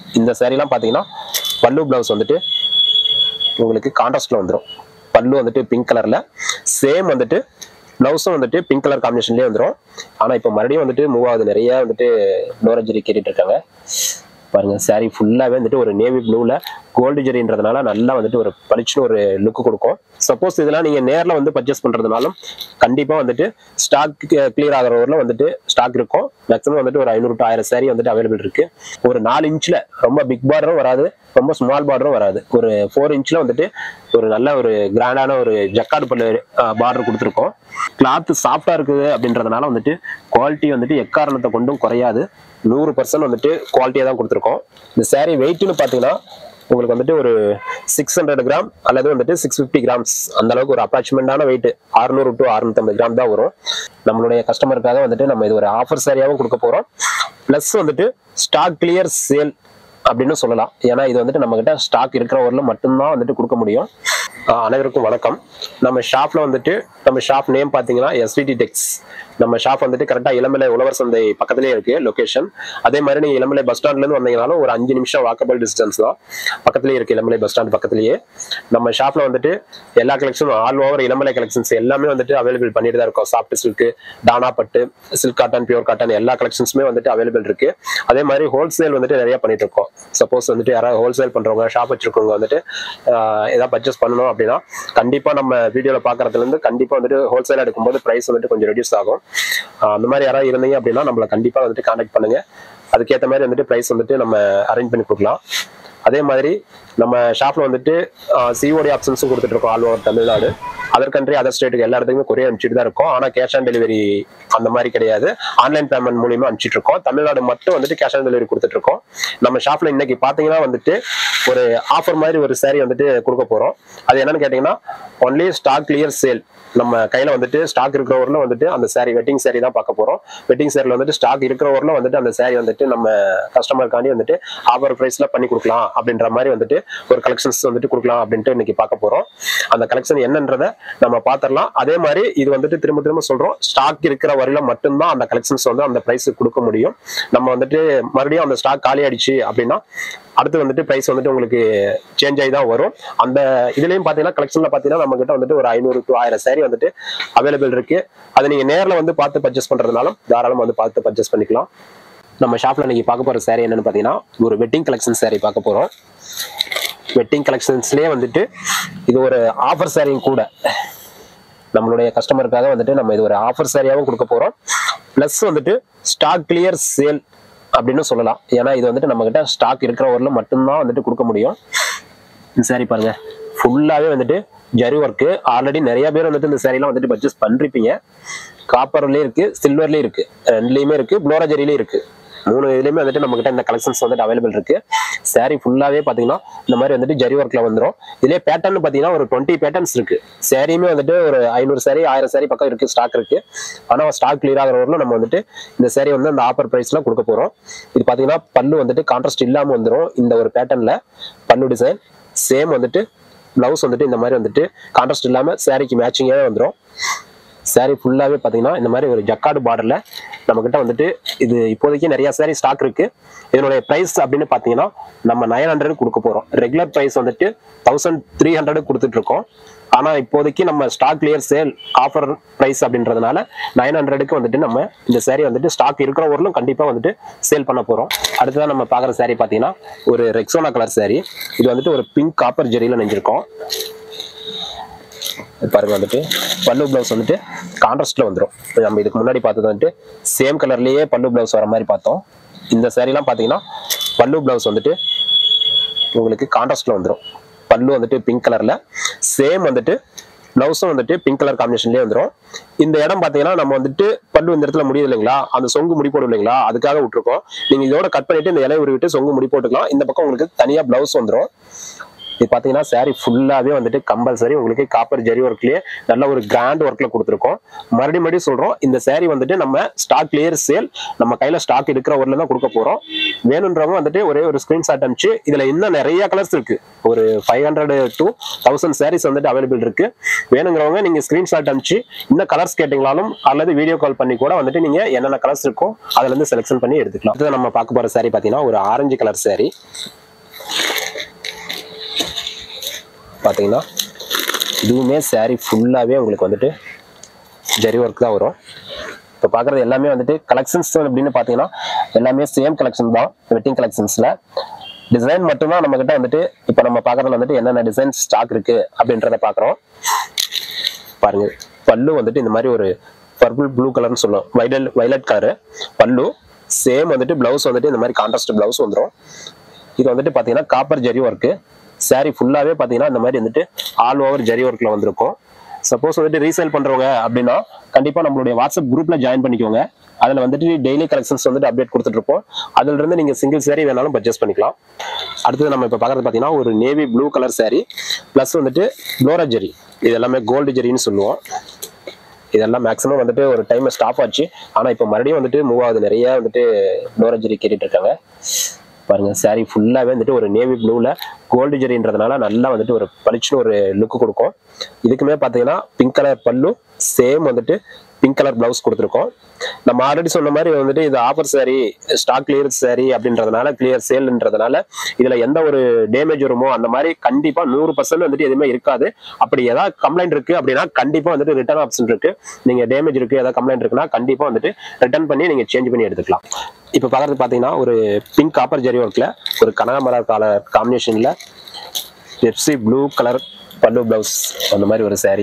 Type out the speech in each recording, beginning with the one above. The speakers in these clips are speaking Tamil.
இந்த சேரீலாம் பார்த்தீங்கன்னா பல்லு ப்ளவுஸ் வந்துட்டு உங்களுக்கு கான்ட்ராஸ்ட்ல வந்துடும் பல்லு வந்துட்டு பிங்க் கலர்ல சேம் வந்துட்டு ப்ளவுஸும் வந்துட்டு பிங்க் கலர் காம்பினேஷன்லேயே வந்துடும் ஆனால் இப்போ மறுபடியும் வந்துட்டு மூவ் ஆகுது நிறைய வந்துட்டு டோரஜரி கேட்டுட்டு இருக்காங்க பாருங்க saree ஃபுல்லாகவே வந்துட்டு ஒரு நேவி ப்ளூவில் கோல்டு ஜெரின்றதுனால நல்லா வந்துட்டு ஒரு பளிச்சுன்னு ஒரு லுக் கொடுக்கும் சப்போஸ் இதெல்லாம் நீங்கள் நேரில் வந்து பர்ச்சேஸ் பண்ணுறதுனாலும் கண்டிப்பாக வந்துட்டு ஸ்டாக் கிளியர் ஆகிற ஊரில் வந்துட்டு ஸ்டாக் இருக்கும் மேக்ஸிமம் வந்துட்டு ஒரு ஐநூறு டு ஆயிரம் saree வந்துட்டு அவைலபிள் இருக்கு ஒரு நாலு இன்ச்சில் ரொம்ப பிக் பார்டரும் வராது ரொம்ப ஸ்மால் பார்டரும் வராது ஒரு ஃபோர் இன்ச்சில் வந்துட்டு ஒரு நல்ல ஒரு கிராண்டான ஒரு ஜக்காடு பல்லு பார்டர் கொடுத்துருக்கோம் கிளாத் சாஃப்டா இருக்குது அப்படின்றதுனால வந்துட்டு குவாலிட்டி வந்துட்டு எக்காரணத்தை கொண்டும் குறையாது நூறு பர்சன்ட் வந்துட்டு குவாலிட்டியாக தான் கொடுத்துருக்கோம் இந்த saree வெயிட்னு பார்த்தீங்கன்னா உங்களுக்கு வந்துட்டு ஒரு சிக்ஸ் ஹண்ட்ரட் கிராம் அல்லது வந்துட்டு சிக்ஸ் ஃபிஃப்டி கிராம்ஸ் அந்த அளவுக்கு ஒரு அப்ராக்சிமெண்டான வெயிட் அறுநூறு டு அறுநூத்தம்பது கிராம் தான் வரும் நம்மளுடைய கஸ்டமருக்காக வந்துட்டு நம்ம இது ஒரு ஆஃபர் சாரியாகவும் கொடுக்க போகிறோம் ப்ளஸ் வந்துட்டு ஸ்டாக் கிளியர் சேல் அப்படின்னு சொல்லலாம் ஏன்னா இது வந்துட்டு நம்ம கிட்ட ஸ்டாக் இருக்கிற ஊரில் மட்டும்தான் வந்துட்டு கொடுக்க முடியும் ஆஹ் அனைவருக்கும் வணக்கம் நம்ம ஷாப்ல வந்துட்டு நம்ம ஷாப் நேம் பார்த்தீங்கன்னா எஸ்விடி டெக்ஸ் நம்ம ஷாப் வந்துட்டு கரெக்டாக இளமலை உழவர் சந்தை பக்கத்துலேயே இருக்கு லொகேஷன் அதே மாதிரி நீங்கள் இளமலை பஸ் ஸ்டாண்ட்லேருந்து வந்தீங்கனாலும் ஒரு அஞ்சு நிமிஷம் வாக்கபிள் டிஸ்டன்ஸ் தான் பக்கத்துலேயே இருக்கு இளமலை பஸ் ஸ்டாண்ட் பக்கத்துலேயே நம்ம ஷாப்ல வந்துட்டு எல்லா கலெக்ஷனும் ஆல் ஓவர் இளமலை கலெக்ஷன்ஸ் எல்லாமே வந்துட்டு அவைலபிள் பண்ணிட்டு தான் இருக்கோம் சாஃப்ட் சில்க் டானா பட்டு சில்க் காட்டன் பியூர் காட்டன் எல்லா கலெக்ஷன்ஸுமே வந்துட்டு அவைலபிள் இருக்கு அதே மாதிரி ஹோல்சேல் வந்துட்டு நிறைய பண்ணிட்டு இருக்கோம் சப்போஸ் வந்துட்டு யாராவது ஹோல்சேல் பண்றவங்க ஷாப் வச்சிருக்கவங்க வந்துட்டு ஆஹ், ஏதாவது பர்ச்சேஸ் பண்ணணும் அப்படின்னா கண்டிப்பா நம்ம வீடியோல பாக்குறதுல இருந்து கண்டிப்பா வந்துட்டு ஹோல்சேல் எடுக்கும்போது பிரைஸ் வந்துட்டு கொஞ்சம் ரெடியூஸ் ஆகும் ஆஹ், அந்த மாதிரி யாராவது இருந்தீங்க அப்படின்னா நம்மள கண்டிப்பா வந்துட்டு கான்டாக்ட் பண்ணுங்க அதுக்கேற்ற மாதிரி வந்துட்டு பிரைஸ் வந்துட்டு நம்ம அரேஞ்ச் பண்ணி கொடுக்கலாம் அதே மாதிரி நம்ம ஷாப்ல வந்துட்டு சிஓடி ஆப்ஷன்ஸும் கொடுத்துட்டு இருக்கோம் all over Tamil Nadu other country other ஸ்டேட்டுக்கு எல்லா இடத்துக்குமே கொரியர் அனுப்பிச்சிட்டு தான் இருக்கோம் ஆனால் கேஷ் ஆன் டெலிவரி அந்த மாதிரி கிடையாது ஆன்லைன் பேமெண்ட் மூலியமா அனுப்பிச்சிட்டு இருக்கோம் தமிழ்நாடு மட்டும் வந்துட்டு கேஷ் ஆன் டெலிவரி கொடுத்துட்டு இருக்கோம் நம்ம ஷாப்ல இன்னைக்கு பாத்தீங்கன்னா வந்துட்டு ஒரு ஆஃபர் மாதிரி ஒரு saree வந்துட்டு கொடுக்க போறோம் அது என்னன்னு கேட்டீங்கன்னா ஒன்லி ஸ்டாக் கிளியர் சேல் நம்ம கையில வந்துட்டு ஸ்டாக் இருக்கிற ஊர்ல வந்துட்டு அந்த saree வெட்டிங் saree தான் பார்க்க போறோம் வெட்டிங் சேரில் வந்துட்டு ஸ்டாக் இருக்கிற ஊர்ல வந்துட்டு அந்த saree வந்துட்டு நம்ம கஸ்டமருக்காண்டி வந்துட்டு ஆஃபர் பிரைஸ்ல பண்ணி கொடுக்கலாம் அப்படின்ற மாதிரி வந்துட்டு ஒரு கலெக்ஷன்ஸ் வந்துட்டு கொடுக்கலாம் அப்படின்ட்டு இன்னைக்கு பார்க்க போறோம் அந்த கலெக்ஷன் என்னன்றத நம்ம பார்த்துடலாம் அதே மாதிரி இது வந்துட்டு திரும்ப திரும்ப சொல்றோம் ஸ்டாக் இருக்கிற வரையில மட்டும்தான் அந்த கலெக்ஷன்ஸ் வந்து அந்த பிரைஸ் கொடுக்க முடியும் நம்ம வந்துட்டு மறுபடியும் அந்த ஸ்டாக் காலி ஆயிடுச்சு அப்படின்னா அடுத்து வந்துட்டு பிரைஸ் வந்துட்டு உங்களுக்கு சேஞ்ச் ஆகி தான் வரும் அந்த இதுலயும் பாத்தீங்கன்னா கலெக்ஷன்ல பாத்தீங்கன்னா நம்ம கிட்ட வந்துட்டு ஒரு ஐநூறு டு ஆயிரம் saree வந்துட்டு அவைலபிள் இருக்கு அது நீங்க நேர்ல வந்து பார்த்து பர்ச்சேஸ் பண்றதுனாலும் தாராளமா வந்து பார்த்து பர்ச்சேஸ் பண்ணிக்கலாம் நம்ம ஷாப்ல இன்னைக்கு பார்க்க போற saree என்னன்னு பாத்தீங்கன்னா ஒரு வெட்டிங் கலெக்ஷன் saree பார்க்க போறோம் வெட்டிங் கலெக்ஷன்ஸ்லயே வந்துட்டு இது ஒரு ஆஃபர் சாரியும் கூட நம்மளுடைய கஸ்டமருக்காக வந்துட்டு நம்ம இது ஒரு ஆஃபர் சாரியாகவும் கொடுக்க போறோம் ப்ளஸ் வந்துட்டு ஸ்டாக் கிளியர் சேல் அப்படின்னு சொல்லலாம் ஏன்னா இது வந்துட்டு நம்ம கிட்ட ஸ்டாக் இருக்கிற ஊர்ல மட்டும்தான் வந்துட்டு கொடுக்க முடியும் இந்த saree பாருங்க ஃபுல்லாவே வந்துட்டு ஜரி ஒர்க்கு ஆல்ரெடி நிறைய பேர் வந்துட்டு இந்த சாரீலாம் வந்துட்டு பர்ச்சேஸ் பண்ணிருப்பீங்க காப்பர்லயும் இருக்கு சில்வர்லயும் இருக்கு ரெண்டுலயுமே இருக்கு ப்ளோரா ஜரிலையும் இருக்கு மூணு இதுலயுமே வந்துட்டு நம்ம கிட்ட இந்த கலெக்ஷன்ஸ் வந்துட்டு அவைலபிள் இருக்கு saree ஃபுல்லாவே பாத்தீங்கன்னா இந்த மாதிரி வந்துட்டு ஜரி ஒர்க்ல வந்துரும் இதுலயே பேட்டர்ன் பாத்தீங்கன்னா ஒரு டுவெண்ட்டி பேட்டர்ன்ஸ் இருக்கு சாரியுமே வந்துட்டு ஒரு ஐநூறு saree ஆயிரம் saree பக்கம் இருக்கு ஸ்டாக் இருக்கு ஆனா ஸ்டாக் கிளியர் ஆகிற வரலும் நம்ம வந்துட்டு இந்த saree வந்து அந்த ஆஃபர் பிரைஸ்ல கொடுக்க போறோம் இது பாத்தீங்கன்னா பல்லு வந்துட்டு கான்ட்ராஸ்ட் இல்லாம வந்துரும் இந்த ஒரு பேட்டர்ன்ல பல்லு டிசைன் சேம் வந்துட்டு பிளவுஸ் வந்துட்டு இந்த மாதிரி வந்துட்டு கான்ட்ராஸ்ட் இல்லாம சாரிக்கு மேட்சிங்காகவே வந்துடும் saree ஃபுல்லாவே பாத்தீங்கன்னா இந்த மாதிரி ஒரு ஜக்காடு பார்டர்ல நம்ம கிட்ட வந்துட்டு இது இப்போதைக்கு நிறைய saree ஸ்டாக் இருக்கு இதனுடைய பிரைஸ் அப்படின்னு பாத்தீங்கன்னா நம்ம நைன் ஹண்ட்ரட் கொடுக்க போறோம் ரெகுலர் பிரைஸ் வந்துட்டு தௌசண்ட் த்ரீ ஹண்ட்ரட் கொடுத்துட்டு இருக்கோம் ஆனா இப்போதைக்கு நம்ம stock clear sale offer price அப்படின்றதுனால நைன் ஹண்ட்ரடுக்கு வந்துட்டு நம்ம இந்த saree வந்துட்டு ஸ்டாக் இருக்கிற ஊர்லும் கண்டிப்பா வந்துட்டு சேல் பண்ண போறோம் அடுத்ததான் நம்ம பாக்குற saree பாத்தீங்கன்னா ஒரு ரெக்ஸோனா கலர் saree இது வந்துட்டு ஒரு பிங்க் காப்பர் ஜெரியில நெஞ்சிருக்கோம் இது பாருங்க வந்துட்டு பல்லு பிளவுஸ் வந்துட்டு கான்ட்ராஸ்ட்ல வந்துடும் நம்ம இதுக்கு முன்னாடி பார்த்தது வந்துட்டு சேம் கலர்லயே பல்லு பிளவுஸ் வர மாதிரி பார்த்தோம் இந்த சாரீலாம் பார்த்தீங்கன்னா பல்லு பிளவுஸ் வந்துட்டு உங்களுக்கு கான்ட்ராஸ்ட்ல வந்துடும் பல்லு வந்துட்டு பிங்க் கலர்ல சேம் வந்துட்டு பிளவுஸும் வந்துட்டு பிங்க் கலர் காம்பினேஷன்லேயே வந்துடும் இந்த இடம் பார்த்தீங்கன்னா நம்ம வந்துட்டு பல்லு இந்த இடத்துல முடியுது இல்லைங்களா அந்த சொங்கு முடி போடும் இல்லைங்களா அதுக்காக விட்டுருக்கோம் நீங்க இதோட கட் பண்ணிட்டு இந்த இலையை உருவிட்டு சொங்கு முடி போட்டுக்கலாம் இந்த பக்கம் உங்களுக்கு தனியா பிளவுஸ் வந்துடும் இது பார்த்தீங்கன்னா saree ஃபுல்லாகவே வந்துட்டு கம்பல்சரி உங்களுக்கு காப்பர் ஜரி ஒர்க்லேயே நல்ல ஒரு கிராண்ட் ஒர்க்கில் கொடுத்துருக்கோம் மறுபடியும் மறுபடியும் சொல்கிறோம் இந்த saree வந்துட்டு நம்ம ஸ்டாக் கிளியர் சேல் நம்ம கையில் ஸ்டாக் இருக்கிற ஊரில் தான் கொடுக்க போகிறோம் வேணுன்றவங்க வந்துட்டு ஒரே ஒரு ஸ்க்ரீன்ஷாட் அனுப்பிச்சு இதில் இன்னும் நிறைய கலர்ஸ் இருக்கு ஒரு five hundred to thousand sarees வந்துட்டு அவைலபிள் இருக்கு வேணுங்கிறவங்க நீங்கள் ஸ்க்ரீன்ஷாட் அனுப்பிச்சு இன்னும் கலர்ஸ் கேட்டிங்களாலும் அல்லது வீடியோ கால் பண்ணி கூட வந்துட்டு நீங்கள் என்னென்ன கலர்ஸ் இருக்கோ அதுல இருந்து செலெக்ஷன் பண்ணி எடுத்துக்கலாம் அடுத்தது நம்ம பார்க்க போகிற saree பார்த்தீங்கன்னா ஒரு ஆரஞ்சு கலர் saree பார்த்தீங்கன்னா இதுவுமே saree ஃபுல்லாகவே உங்களுக்கு வந்துட்டு ஜரி ஒர்க் தான் வரும் இப்போ பார்க்குறது எல்லாமே வந்துட்டு கலெக்ஷன்ஸ் அப்படின்னு பார்த்தீங்கன்னா எல்லாமே சேம் கலெக்ஷன் தான் வெட்டிங் கலெக்ஷன்ஸில் டிசைன் மட்டும்தான் நம்ம கிட்ட வந்துட்டு இப்போ நம்ம பார்க்குறதுல வந்துட்டு என்னென்ன டிசைன் ஸ்டாக் இருக்கு அப்படின்றத பார்க்குறோம் பாருங்க பல்லு வந்துட்டு இந்த மாதிரி ஒரு பர்பிள் ப்ளூ கலர்னு சொல்லுவோம் வைடல் வைலட் கலரு பல்லு சேம் வந்துட்டு பிளவுஸ் வந்துட்டு இந்த மாதிரி கான்ட்ராஸ்ட் பிளவுஸ் வந்துடும் இது வந்துட்டு பார்த்தீங்கன்னா காப்பர் ஜரி ஒர்க்கு saree ஃபுல்லாகவே பார்த்தீங்கன்னா இந்த மாதிரி வந்துட்டு ஆல் ஓவர் ஜரி ஒர்க்கில் வந்திருக்கும் சப்போஸ் வந்துட்டு ரீசேல் பண்ணுறவங்க அப்படின்னா கண்டிப்பாக நம்மளுடைய வாட்ஸ்அப் குரூப்பில் ஜாயின் பண்ணிக்கோங்க அதில் வந்துட்டு டெய்லி கலெக்ஷன்ஸ் வந்துட்டு அப்டேட் கொடுத்துட்ருப்போம் அதுல இருந்து நீங்கள் சிங்கிள் saree வேணாலும் பர்ச்சேஸ் பண்ணிக்கலாம் அடுத்தது நம்ம இப்போ பார்க்குறது பார்த்தீங்கன்னா ஒரு navy blue colour saree plus வந்துட்டு க்ளோரா ஜெரி இது எல்லாமே கோல்டு ஜெரின்னு சொல்லுவோம் இதெல்லாம் மேக்ஸிமம் வந்துட்டு ஒரு டைம் ஸ்டாப் ஆச்சு ஆனால் இப்போ மறுபடியும் வந்துட்டு மூவ் ஆகுது நிறைய வந்துட்டு க்ளோரா ஜெரி கேட்டுட்டு இருக்காங்க பாருங்க saree ஃபுல்லாகவே வந்துட்டு ஒரு நேவி ப்ளூவில் கோல்டு ஜெரின்றதுனால நல்லா வந்துட்டு ஒரு பளிச்சுன்னு ஒரு லுக் கொடுக்கும் இதுக்குமே பார்த்தீங்கன்னா பிங்க் கலர் பல்லு சேம் வந்துட்டு பிங்க் கலர் பிளவுஸ் கொடுத்துருக்கோம் நம்ம ஆல்ரெடி சொன்ன மாதிரி வந்துட்டு இது offer saree stock clear saree அப்படின்றதுனால கிளியர் சேல்ன்றதுனால இதுல எந்த ஒரு டேமேஜ் வருமோ அந்த மாதிரி கண்டிப்பா நூறு பர்சன்ட் வந்துட்டு எதுவுமே இருக்காது அப்படி ஏதாவது கம்ப்ளைண்ட் இருக்கு அப்படின்னா கண்டிப்பா வந்துட்டு ரிட்டர்ன் ஆப்ஷன் இருக்கு நீங்க டேமேஜ் இருக்கு ஏதாவது கம்ப்ளைண்ட் இருக்குன்னா கண்டிப்பா வந்துட்டு ரிட்டர்ன் பண்ணி நீங்க சேஞ்ச் பண்ணி எடுத்துக்கலாம் இப்போ பார்க்கறது பார்த்தீங்கன்னா ஒரு பிங்க் காப்பர் ஜெரி ஒர்க்ல ஒரு கனகாமலர் கலர் காம்பினேஷன்ல Pepsi blue colour pallu blouse அந்த மாதிரி ஒரு saree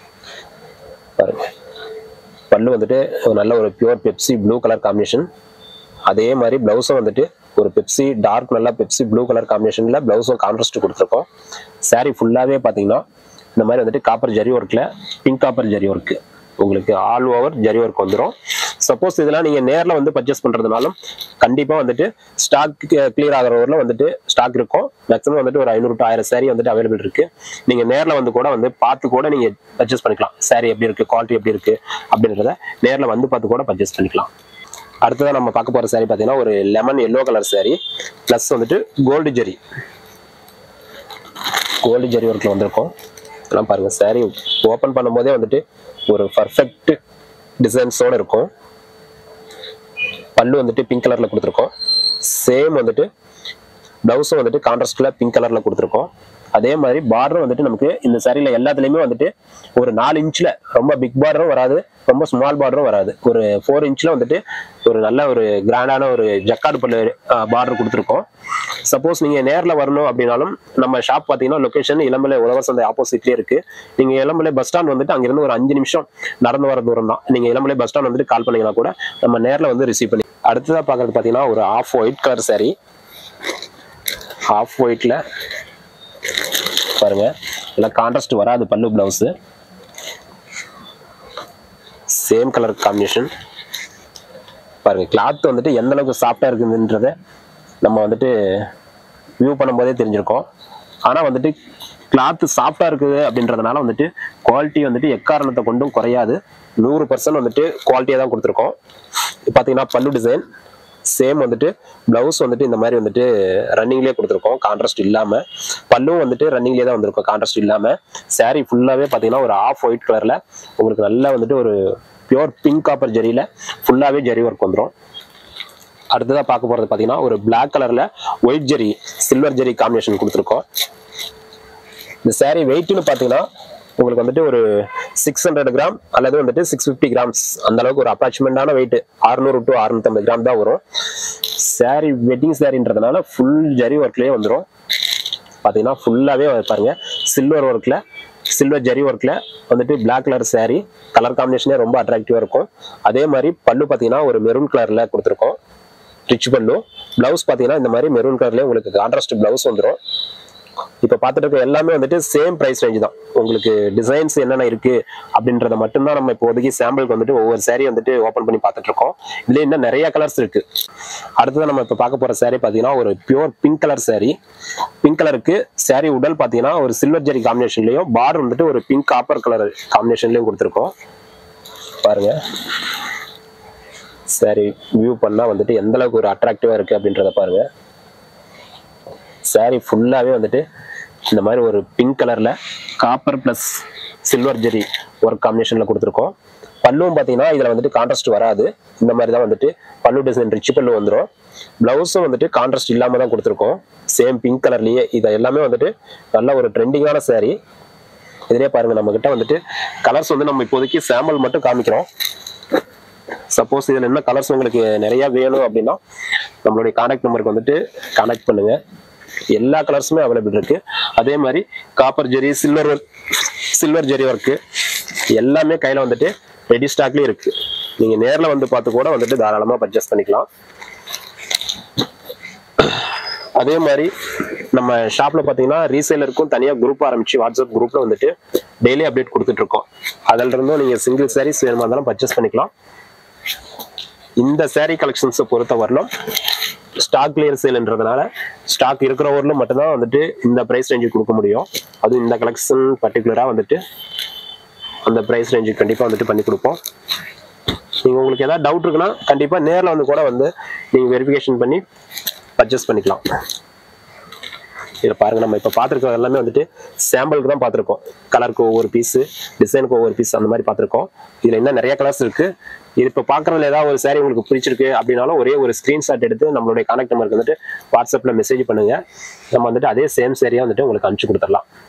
பாருங்க பல்லு வந்துட்டு ஒரு நல்ல ஒரு pure Pepsi blue colour combination அதே மாதிரி பிளவுஸும் வந்துட்டு ஒரு பெப்சி டார்க் நல்லா பெப்சி ப்ளூ கலர் காம்பினேஷனில் பிளவுஸும் கான்ட்ராஸ்ட் கொடுத்துருக்கோம் saree ஃபுல்லாகவே பார்த்தீங்கன்னா இந்த மாதிரி வந்துட்டு காப்பர் ஜரி ஒர்க்கில் பிங்க் காப்பர் ஜரி ஒர்க்கு உங்களுக்கு ஆல் ஓவர் ஜரி ஒர்க் வந்துடும் சப்போஸ் இதெல்லாம் நீங்கள் நேரில் வந்து பர்ச்சேஸ் பண்ணுறதுனாலும் கண்டிப்பாக வந்துட்டு ஸ்டாக் கிளியர் ஆகிற ஊரில் வந்துட்டு ஸ்டாக் இருக்கும் மேக்ஸிமம் வந்துட்டு ஒரு ஐநூறு டு ஆயிரம் saree வந்துட்டு அவைலபிள் இருக்கு நீங்கள் நேரில் வந்து கூட வந்து பார்த்து கூட நீங்கள் பர்ச்சேஸ் பண்ணிக்கலாம் saree எப்படி இருக்கு குவாலிட்டி எப்படி இருக்கு அப்படின்றத நேரில் வந்து பார்த்து கூட பர்ச்சேஸ் பண்ணிக்கலாம் அடுத்ததான் நம்ம பார்க்க போகிற saree பார்த்தீங்கன்னா ஒரு lemon yellow colour saree plus வந்துட்டு கோல்டு ஜெரி கோல்டு ஜெரி ஒர்க்கில் வந்திருக்கும் இதெல்லாம் பாருங்க saree ஓப்பன் பண்ணும்போதே வந்துட்டு ஒரு பர்ஃபெக்ட் டிசைன்ஸோட இருக்கும் பல்லு வந்துட்டு பிங்க் கலர்ல கொடுத்துருக்கோம் சேம் வந்துட்டு பிளவுஸும் வந்துட்டு கான்ட்ராஸ்ட்ல பிங்க் கலர்ல கொடுத்துருக்கோம் அதே மாதிரி பார்டரும் வந்துட்டு நமக்கு இந்த சரியில எல்லாத்துலயுமே வந்துட்டு ஒரு நாலு இன்ச்ல ரொம்ப பிக் பார்டரும் வராது ரொம்ப ஸ்மால் பார்டரும் வராது ஒரு ஃபோர் இன்ச்ல வந்துட்டு ஒரு நல்ல ஒரு கிராண்டான ஒரு ஜக்காடு பல்லு பார்டர் கொடுத்துருக்கோம் சப்போஸ் நீங்க நேர்ல வரணும் அப்படின்னாலும் நம்ம ஷாப் பாத்தீங்கன்னா லொகேஷன் இளம்பலை உழவர் சந்தை ஆப்போசிட்லயே இருக்கு நீங்க இளம்பலை பஸ் ஸ்டாண்ட் வந்துட்டு அங்கிருந்து ஒரு அஞ்சு நிமிஷம் நடந்து வர தூரம் தான் நீங்க இளம்பலை பஸ் ஸ்டாண்ட் வந்துட்டு கால் பண்ணீங்கன்னா கூட நம்ம நேர்ல வந்து ரிசீவ் பண்ணி அடுத்ததா பாக்குறது பாத்தீங்கன்னா ஒரு off white colour saree off ஒயிட்ல பாருங்க எல்லாம் கான்ட்ராஸ்ட் வராது pallu blouse same colour combination பாருங்க கிளாத் வந்துட்டு எந்த அளவுக்கு சாஃப்டா இருக்குதுன்றத நம்ம வந்துட்டு வியூ பண்ணும்போதே தெரிஞ்சிருக்கோம் ஆனா வந்துட்டு கிளாத் சாஃப்டா இருக்குது அப்படின்றதுனால வந்துட்டு குவாலிட்டி வந்துட்டு எக்காரணத்தை கொண்டும் குறையாது நூறு பர்சன்ட் வந்துட்டு குவாலிட்டியாக தான் கொடுத்துருக்கோம் பார்த்தீங்கன்னா பல்லு டிசைன் சேம் வந்துட்டு பிளவுஸ் வந்துட்டு இந்த மாதிரி வந்துட்டு ரன்னிங்லேயே கொடுத்துருக்கோம் கான்ட்ராஸ்ட் இல்லாமல் பல்லும் வந்துட்டு ரன்னிங்லேயே தான் வந்திருக்கும் கான்ட்ராஸ்ட் இல்லாமல் saree ஃபுல்லாகவே பார்த்தீங்கன்னா ஒரு ஆஃப் ஒயிட் கலரில் உங்களுக்கு நல்லா வந்துட்டு ஒரு பியூர் பிங்க் காப்பர் ஜரியில் ஃபுல்லாகவே ஜரி ஒர்க் வந்துடும் அடுத்ததாக பார்க்க போகிறது பார்த்தீங்கன்னா ஒரு Black கலரில் white zari silver zari combination கொடுத்துருக்கோம் இந்த saree வெயிட்னு பார்த்தீங்கன்னா உங்களுக்கு வந்துட்டு ஒரு சிக்ஸ் ஹண்ட்ரட் கிராம் அல்லது வந்துட்டு சிக்ஸ் ஃபிஃப்டி கிராம்ஸ் அந்த அளவுக்கு ஒரு அப்ராக்சிமெண்டான வெயிட் அறுநூறு டு அறுநூத்தம்பது கிராம் தான் வரும் saree வெட்டிங் சாரின்றதுனால ஃபுல் ஜரி ஒர்க்லேயே வந்துடும் பார்த்தீங்கன்னா ஃபுல்லாகவே பாருங்க சில்வர் ஒர்க்கில் சில்வர் ஜரி ஒர்க்கில் வந்துட்டு Black கலர் saree கலர் காம்பினேஷனே ரொம்ப அட்ராக்டிவாக இருக்கும் அதே மாதிரி பல்லு பார்த்தீங்கன்னா ஒரு மெரூன் கலரில் கொடுத்துருக்கோம் ரிச் பல்லு ப்ளவுஸ் பார்த்தீங்கன்னா இந்த மாதிரி மெரூன் கலர்லேயே உங்களுக்கு கான்ட்ராஸ்ட் ப்ளவுஸ் வந்துடும் இப்போ பார்த்துட்டு இருக்க எல்லாமே வந்துட்டு சேம் ப்ரைஸ் ரேஞ்ச் தான் உங்களுக்கு டிசைன்ஸ் என்னென்ன இருக்கு அப்படின்றத மட்டும்தான் நம்ம இப்போதைக்கு சாம்பிளுக்கு வந்துட்டு ஒவ்வொரு saree வந்துட்டு ஓப்பன் பண்ணி பார்த்துட்டு இருக்கோம் இதுல இன்னும் நிறைய கலர்ஸ் இருக்கு அடுத்தது நம்ம இப்போ பார்க்க போற saree பார்த்தீங்கன்னா ஒரு பியூர் பிங்க் கலர் saree பிங்க் கலருக்கு saree உடல் பார்த்தீங்கன்னா ஒரு சில்வர் ஜெரி காம்பினேஷன்லயும் பார் வந்துட்டு ஒரு பிங்க் காப்பர் கலர் காம்பினேஷன்லயும் கொடுத்துருக்கோம் பாருங்க saree வியூ பண்ணா வந்துட்டு எந்த அளவுக்கு ஒரு அட்ராக்டிவா இருக்கு அப்படின்றத பாருங்க saree ஃபுல்லாவே வந்துட்டு இந்த மாதிரி ஒரு பிங்க் கலர்ல copper plus silver zari work காம்பினேஷன்ல கொடுத்துருக்கோம் பல்லுவும் பார்த்தீங்கன்னா இதுல வந்துட்டு கான்ட்ராஸ்ட் வராது இந்த மாதிரி தான் வந்துட்டு பல்லு டிசைன் ரிச் பல்லு வந்துடும் பிளவுஸும் வந்துட்டு கான்ட்ராஸ்ட் இல்லாம தான் கொடுத்துருக்கோம் சேம் பிங்க் கலர்லயே இது எல்லாமே வந்துட்டு நல்ல ஒரு ட்ரெண்டிங்கான saree இதுலயே பாருங்க நம்ம கிட்ட வந்துட்டு கலர்ஸ் வந்து நம்ம இப்போதைக்கு சாம்பிள் மட்டும் காமிக்கிறோம் சப்போஸ் இதுல என்ன கலர்ஸ் உங்களுக்கு நிறைய வேணும் அப்படின்னா நம்மளுடைய கான்டாக்ட் நம்பருக்கு வந்துட்டு கான்டாக்ட் பண்ணுங்க எல்லா கலர்ஸுமே அவைலபிள் இருக்கு அதே மாதிரி copper zari silver silver zari work எல்லாமே கையில வந்துட்டு ரெடி ஸ்டாக்லயும் இருக்கு நீங்க நேர்ல வந்து பார்த்து கூட வந்துட்டு தாராளமா பர்ச்சேஸ் பண்ணிக்கலாம் அதே மாதிரி நம்ம ஷாப்ல பாத்தீங்கன்னா ரீசேலருக்கும் தனியா குரூப் ஆரம்பிச்சு வாட்ஸ்அப் குரூப்ல வந்துட்டு டெய்லி அப்டேட் கொடுத்துட்டு இருக்கோம் அதுல இருந்தும் நீங்க சிங்கிள் சாரீஸ் வேணுமா இருந்தாலும் பர்ச்சேஸ் பண்ணிக்கலாம் இந்த saree கலெக்ஷன்ஸை பொறுத்த வரலும் ஸ்டாக் கிளியர் சேல்ன்றதுனால ஸ்டாக் இருக்கிற ஊரில் மட்டும்தான் வந்துட்டு இந்த ப்ரைஸ் ரேஞ்சுக்கு கொடுக்க முடியும் அதுவும் இந்த கலெக்ஷன் பர்டிகுலராக வந்துட்டு அந்த ப்ரைஸ் ரேஞ்சுக்கு கண்டிப்பாக வந்துட்டு பண்ணி கொடுப்போம் நீங்கள் உங்களுக்கு ஏதாவது டவுட் இருக்குன்னா கண்டிப்பாக நேரில் வந்து கூட வந்து நீங்கள் வெரிஃபிகேஷன் பண்ணி பர்ச்சேஸ் பண்ணிக்கலாம் இதில் பாருங்க நம்ம இப்போ பார்த்துருக்கோம் எல்லாமே வந்துட்டு சாம்பிளுக்கு தான் பார்த்துருக்கோம் கலருக்கு ஒவ்வொரு பீஸு டிசைனுக்கு ஒவ்வொரு பீஸ் அந்த மாதிரி பார்த்துருக்கோம் இதில் இன்னும் நிறைய கலர்ஸ் இருக்கு இது இப்போ பார்க்குறதுல ஏதாவது ஒரு saree உங்களுக்கு பிடிச்சிருக்கு அப்படின்னாலும் ஒரே ஒரு ஸ்க்ரீன்ஷாட் எடுத்து நம்மளுடைய கான்டாக்ட் நம்பருக்கு வந்துட்டு வாட்ஸ்அப்பில் மெசேஜ் பண்ணுங்க நம்ம வந்துட்டு அதே சேம் சேரியாக வந்துட்டு உங்களுக்கு அனுப்பிச்சு கொடுத்துடலாம்